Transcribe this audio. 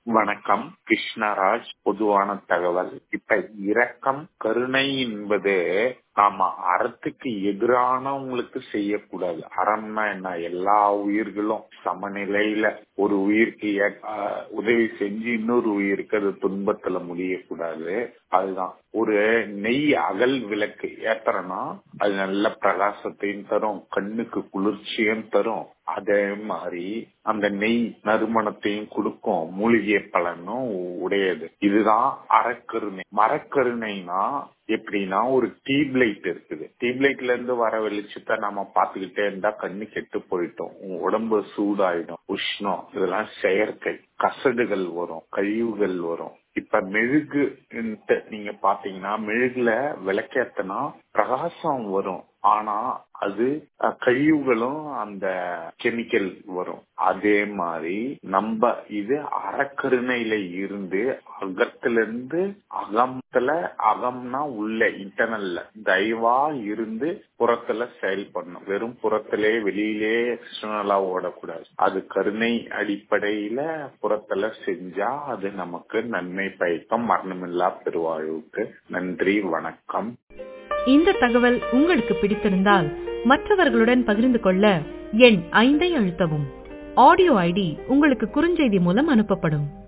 வணக்கம் கிருஷ்ணராஜ் பொதுவான தகவல் இப்ப இரக்கம் கருணை என்பது நாம அறத்துக்கு எதிரானவங்களுக்கு செய்யக்கூடாது அறம்னா என்ன எல்லா உயிர்களும் சமநிலையில ஒரு உயிருக்கு ஏ- ஆஹ் உதவி செஞ்சு இன்னொரு உயிருக்கு அது துன்பத்துல முடியக்கூடாது அதுதான் ஒரு நெய் அகல் விளக்கு ஏத்துறோம்னா அது நல்ல பிரகாசத்தையும் தரும் கண்ணுக்கு குளிர்ச்சியும் தரும் அதே மாதிரி அந்த நெய் நறுமணத்தையும் கொடுக்கும் மூலிகை பலனும் உடையது இதுதான் அறக்கருணை மரக்கருணைனா எப்படின்னா ஒரு டியூப் லைட் இருக்குது டியூப் லைட்ல இருந்து வர வெளிச்சத்தை நம்ம பாத்துக்கிட்டே இருந்தா கண்ணு கெட்டு போயிட்டோம் உன் உடம்பு சூடாயிடும் உஷ்ணம் இதெல்லாம் செயற்கை கசடுகள் வரும் கழிவுகள் வரும் இப்ப மெழுகு நீங்க பாத்தீங்கன்னா மெழுகுல விளக்கேத்தனா பிரகாசம் வரும் ஆனா அது அஹ், கழிவுகளும் அந்த கெமிக்கல் வரும் அதே மாதிரி நம்ம இது அறக்கருணையில இருந்து அகத்திலிருந்து அகத்துல அகம்னா உள்ள இன்டர்னல்ல தயவா இருந்து புறத்துல செயல்படணும் வெறும் புறத்திலே வெளியிலே எக்ஸ்டர்னலா ஓடக்கூடாது அது கருணை அடிப்படையில புறத்துல செஞ்சா அது நமக்கு நன்மை பயக்கும் மரணமில்லா பெருவாழ்வுக்கு நன்றி வணக்கம் இந்த தகவல் உங்களுக்கு பிடித்திருந்தால் மற்றவர்களுடன் பகிர்ந்து கொள்ள எண் ஐந்தை அழுத்தவும் ஆடியோ ஐடி உங்களுக்கு குறுஞ்செய்தி மூலம் அனுப்பப்படும்